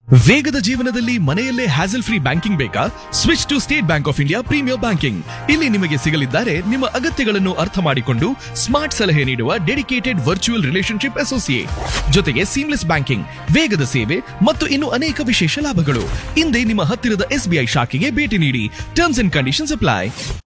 ವೇಗದ ಜೀವನದಲ್ಲಿ ಮನೆಯಲ್ಲೇ ಹ್ಯಾಸಲ್ ಫ್ರೀ ಬ್ಯಾಂಕಿಂಗ್ ಬೇಕಾ switch to State Bank of India premier banking ಇಲ್ಲಿ ನಿಮಗೆ ಸಿಗಲಿದ್ದಾರೆ ನಿಮ್ಮ ಅಗತ್ಯಗಳನ್ನು ಅರ್ಥ ಮಾಡಿಕೊಂಡು ಸ್ಮಾರ್ಟ್ ಸಲಹೆ ನೀಡುವ ಡೆಡಿಕೇಟೆಡ್ ವರ್ಚುವಲ್ ರಿಲೇಶನ್ಶಿಪ್ ಅಸೋಸಿಯೇಟ್ ಜೊತೆಗೆ ಸೀಮ್ಲೆಸ್ ಬ್ಯಾಂಕಿಂಗ್ ವೇಗದ ಸೇವೆ ಮತ್ತು ಇನ್ನು ಅನೇಕ ವಿಶೇಷ ಲಾಭಗಳು ಹಿಂದೆ ನಿಮ್ಮ ಹತ್ತಿರದ ಎಸ್ಬಿಐ ಶಾಖೆಗೆ ಭೇಟಿ ನೀಡಿ ಟರ್ಮ್ಸ್ ಅಂಡ್ ಕಂಡೀಷನ್ಸ್ ಅಪ್ಲೈ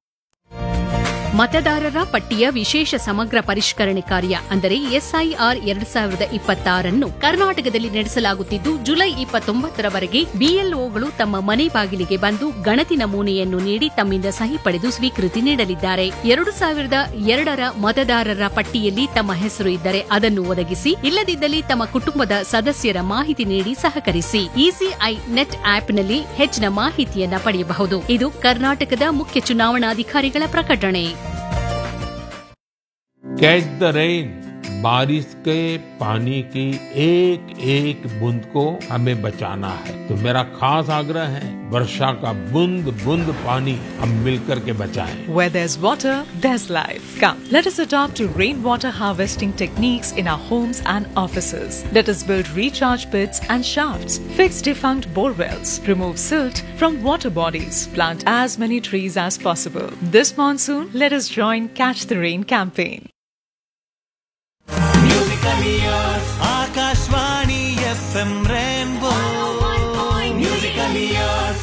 ಮತದಾರರ ಪಟ್ಟಿಯ ವಿಶೇಷ ಸಮಗ್ರ ಪರಿಷ್ಕರಣೆ ಕಾರ್ಯ ಅಂದರೆ ಎಸ್ಐಆರ್ ಎರಡ್ ಸಾವಿರದ ಇಪ್ಪತ್ತಾರನ್ನು ಕರ್ನಾಟಕದಲ್ಲಿ ನಡೆಸಲಾಗುತ್ತಿದ್ದು ಜುಲೈ ಇಪ್ಪತ್ತೊಂಬತ್ತರವರೆಗೆ ಬಿಎಲ್ಒಗಳು ತಮ್ಮ ಮನೆ ಬಾಗಿಲಿಗೆ ಬಂದು ಗಣತಿ ನಮೂನೆಯನ್ನು ನೀಡಿ ತಮ್ಮಿಂದ ಸಹಿ ಪಡೆದು ಸ್ವೀಕೃತಿ ನೀಡಲಿದ್ದಾರೆ ಎರಡು ಸಾವಿರದ ಎರಡರ ಮತದಾರರ ಪಟ್ಟಿಯಲ್ಲಿ ತಮ್ಮ ಹೆಸರು ಇದ್ದರೆ ಅದನ್ನು ಒದಗಿಸಿ ಇಲ್ಲದಿದ್ದಲ್ಲಿ ತಮ್ಮ ಕುಟುಂಬದ ಸದಸ್ಯರ ಮಾಹಿತಿ ನೀಡಿ ಸಹಕರಿಸಿ ಇಸಿಐ ನೆಟ್ ಆಪ್ನಲ್ಲಿ ಹೆಚ್ಚಿನ ಮಾಹಿತಿಯನ್ನ ಪಡೆಯಬಹುದು ಇದು ಕರ್ನಾಟಕದ ಮುಖ್ಯ ಚುನಾವಣಾಧಿಕಾರಿಗಳ ಪ್ರಕಟಣೆ कैच द रेन बारिश के पानी की एक एक बूंद को हमें बचाना है तो मेरा खास आग्रह है वर्षा का बूंद बूंद पानी हम मिलकर के बचाएं Where there's water, there's life. Come, let us adopt to rainwater harvesting techniques in our homes and offices. Let us build recharge pits and shafts, fix defunct bore wells, remove silt from water bodies, plant as many trees as possible. This monsoon, let us join Catch the Rain campaign. Akashvani F M rainbow musical years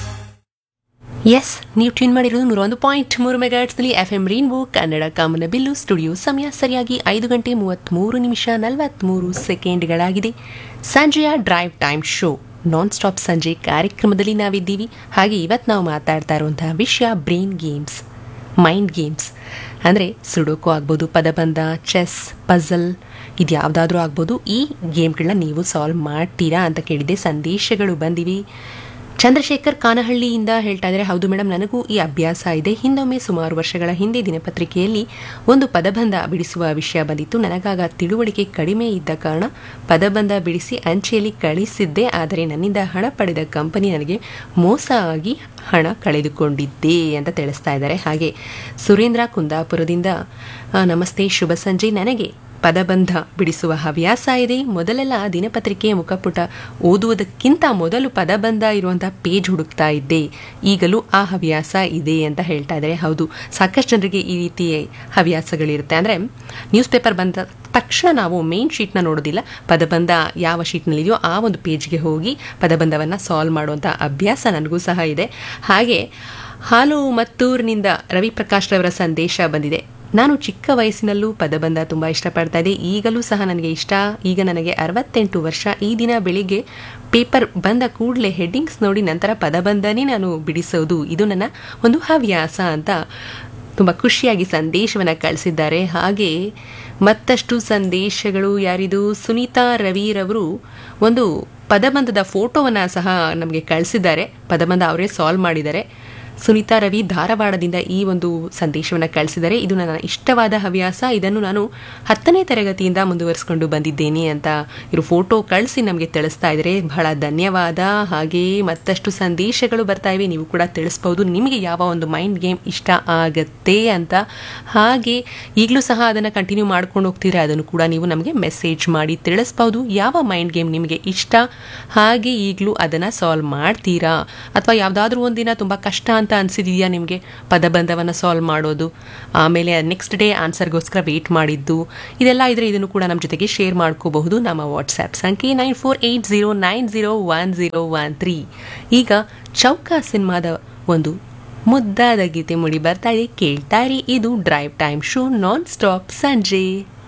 ಎಸ್ ನೀವು tune ಮಾಡಿರೋದು ನೂರ ಒಂದು point ಮೂರು ಮೆಗಾಟ್ಸ್ನಲ್ಲಿ F M rainbow Kannada ಕಾಮನ ಬಿಲ್ಲು studio ಸಮಯ ಸರಿಯಾಗಿ ಐದು ಗಂಟೆ ಮೂವತ್ತ್ಮೂರು ನಿಮಿಷ ನಲವತ್ತ್ಮೂರು ಸೆಕೆಂಡ್ಗಳಾಗಿದೆ ಸಂಜೆಯ drive time show non stop ಸಂಜೆ ಕಾರ್ಯಕ್ರಮದಲ್ಲಿ ನಾವಿದ್ದೀವಿ ಹಾಗೆ ಇವತ್ತು ನಾವು ಮಾತಾಡ್ತಾ ಇರುವಂತಹ ವಿಷಯ ಬ್ರೈನ್ ಗೇಮ್ಸ್ ಮೈಂಡ್ ಗೇಮ್ಸ್ ಅಂದರೆ ಸುಡೋಕು ಆಗ್ಬೋದು ಪದಬಂಧ ಚೆಸ್ ಪಝಲ್ ಇದು ಯಾವುದಾದ್ರೂ ಆಗ್ಬೋದು ಈ ಗೇಮ್ಗಳನ್ನ ನೀವು ಸಾಲ್ವ್ ಮಾಡ್ತೀರಾ ಅಂತ ಕೇಳಿದೆ ಸಂದೇಶಗಳು ಬಂದಿವೆ ಚಂದ್ರಶೇಖರ್ ಕಾನಹಳ್ಳಿಯಿಂದ ಹೇಳ್ತಾ ಇದ್ದಾರೆ ಹೌದು ಮೇಡಮ್ ನನಗೂ ಈ ಅಭ್ಯಾಸ ಇದೆ ಹಿಂದೊಮ್ಮೆ ಸುಮಾರು ವರ್ಷಗಳ ಹಿಂದೆ ದಿನಪತ್ರಿಕೆಯಲ್ಲಿ ಒಂದು ಪದಬಂಧ ಬಿಡಿಸುವ ವಿಷಯ ಬಂದಿತ್ತು ನನಗಾಗ ತಿಳುವಳಿಕೆ ಕಡಿಮೆ ಇದ್ದ ಕಾರಣ ಪದಬಂಧ ಬಿಡಿಸಿ ಅಂಚೆಯಲ್ಲಿ ಕಳಿಸಿದ್ದೆ ಆದರೆ ನನ್ನಿಂದ ಹಣ ಪಡೆದ ಕಂಪನಿ ನನಗೆ ಮೋಸ ಆಗಿ ಹಣ ಕಳೆದುಕೊಂಡಿದ್ದೆ ಅಂತ ತಿಳಿಸ್ತಾ ಇದ್ದಾರೆ ಹಾಗೆ ಸುರೇಂದ್ರ ಕುಂದಾಪುರದಿಂದ ಆ, ನಮಸ್ತೆ ಶುಭ ಸಂಜೆ ನನಗೆ ಪದಬಂಧ ಬಿಡಿಸುವ ಹವ್ಯಾಸ ಇದೆ ಮೊದಲೆಲ್ಲ ದಿನಪತ್ರಿಕೆಯ ಮುಖಪುಟ ಓದುವುದಕ್ಕಿಂತ ಮೊದಲು ಪದಬಂಧ ಇರುವಂತಹ ಪೇಜ್ ಹುಡುಕ್ತಾ ಇದ್ದೆ ಈಗಲೂ ಆ ಹವ್ಯಾಸ ಇದೆ ಅಂತ ಹೇಳ್ತಾ ಇದ್ದಾರೆ ಹೌದು ಸಾಕಷ್ಟು ಜನರಿಗೆ ಈ ರೀತಿ ಹವ್ಯಾಸಗಳಿರುತ್ತೆ ಅಂದರೆ ನ್ಯೂಸ್ ಪೇಪರ್ ಬಂದ ತಕ್ಷಣ ನಾವು ಮೇನ್ ಶೀಟ್ನ ನೋಡೋದಿಲ್ಲ ಪದಬಂಧ ಯಾವ ಶೀಟ್ನಲ್ಲಿದೆಯೋ ಆ ಒಂದು ಪೇಜ್ಗೆ ಹೋಗಿ ಪದಬಂಧವನ್ನು ಸಾಲ್ವ್ ಮಾಡುವಂಥ ಅಭ್ಯಾಸ ನನಗೂ ಸಹ ಇದೆ ಹಾಗೆ ಹಾಲು ಮತ್ತೂರಿನಿಂದ ರವಿ ಪ್ರಕಾಶ್ ರವರ ಸಂದೇಶ ಬಂದಿದೆ ನಾನು ಚಿಕ್ಕ ವಯಸ್ಸಿನಲ್ಲೂ ಪದಬಂಧ ತುಂಬ ಇಷ್ಟಪಡ್ತಾ ಇದ್ದೆ ಈಗಲೂ ಸಹ ನನಗೆ ಇಷ್ಟ ಈಗ ನನಗೆ ಅರವತ್ತೆಂಟು ವರ್ಷ ಈ ದಿನ ಬೆಳಿಗ್ಗೆ ಪೇಪರ್ ಬಂದ ಕೂಡಲೇ ಹೆಡ್ಡಿಂಗ್ಸ್ ನೋಡಿ ನಂತರ ಪದಬಂಧನೇ ನಾನು ಬಿಡಿಸೋದು ಇದು ನನ್ನ ಒಂದು ಹವ್ಯಾಸ ಅಂತ ತುಂಬ ಖುಷಿಯಾಗಿ ಸಂದೇಶವನ್ನು ಕಳಿಸಿದ್ದಾರೆ ಹಾಗೆ ಮತ್ತಷ್ಟು ಸಂದೇಶಗಳು ಯಾರಿದು ಸುನೀತಾ ರವಿರವರು ಒಂದು ಪದಬಂಧದ ಫೋಟೋವನ್ನು ಸಹ ನಮಗೆ ಕಳಿಸಿದ್ದಾರೆ ಪದಬಂಧ ಅವರೇ ಸಾಲ್ವ್ ಮಾಡಿದ್ದಾರೆ ಸುನೀತಾ ರವಿ ಧಾರವಾಡದಿಂದ ಈ ಒಂದು ಸಂದೇಶವನ್ನು ಕಳಿಸಿದರೆ ಇದು ನನ್ನ ಇಷ್ಟವಾದ ಹವ್ಯಾಸ ಇದನ್ನು ನಾನು ಹತ್ತನೇ ತರಗತಿಯಿಂದ ಮುಂದುವರಿಸಿಕೊಂಡು ಬಂದಿದ್ದೇನೆ ಅಂತ ಇವರು ಫೋಟೋ ಕಳಿಸಿ ನಮಗೆ ತಿಳಿಸ್ತಾ ಇದ್ದಾರೆ ಬಹಳ ಧನ್ಯವಾದ ಹಾಗೆ ಮತ್ತಷ್ಟು ಸಂದೇಶಗಳು ಬರ್ತಾ ಇವೆ ನೀವು ಕೂಡ ತಿಳಿಸ್ಬೋದು ನಿಮಗೆ ಯಾವ ಒಂದು ಮೈಂಡ್ ಗೇಮ್ ಇಷ್ಟ ಆಗತ್ತೆ ಅಂತ ಹಾಗೆ ಈಗಲೂ ಸಹ ಅದನ್ನು ಕಂಟಿನ್ಯೂ ಮಾಡ್ಕೊಂಡು ಹೋಗ್ತಿದ್ರೆ ಅದನ್ನು ಕೂಡ ನೀವು ನಮಗೆ ಮೆಸೇಜ್ ಮಾಡಿ ತಿಳಿಸ್ಬೋದು ಯಾವ ಮೈಂಡ್ ಗೇಮ್ ನಿಮಗೆ ಇಷ್ಟ ಹಾಗೆ ಈಗಲೂ ಅದನ್ನು ಸಾಲ್ವ್ ಮಾಡ್ತೀರಾ ಅಥವಾ ಯಾವುದಾದ್ರೂ ಒಂದಿನ ತುಂಬ ಕಷ್ಟ ಅಂತ ಅನಿಸಿದೆಯಾ ನಿಮಗೆ ಪದಬಂಧವನ್ನು ಸಾಲ್ವ್ ಮಾಡೋದು ಆಮೇಲೆ ನೆಕ್ಸ್ಟ್ ಡೇ ಆನ್ಸರ್ಗೋಸ್ಕರ ವೆಯ್ಟ್ ಮಾಡಿದ್ದು ಇದೆಲ್ಲ ಇದ್ರೆ ಇದನ್ನು ಕೂಡ ನಮ್ಮ ಜೊತೆಗೆ ಶೇರ್ ಮಾಡ್ಕೋಬಹುದು ನಮ್ಮ ವಾಟ್ಸ್ಆ್ಯಪ್ ಸಂಖ್ಯೆ nine four eight zero nine zero one zero one three ಈಗ ಚೌಕ ಸಿನಿಮಾದ ಒಂದು ಮುದ್ದಾದ ಗೀತೆ ಮುಡಿ ಬರ್ತಾ ಇದೆ ಕೇಳ್ತಾ ಇರಿ ಇದು drive time show non stop ಸಂಜೆ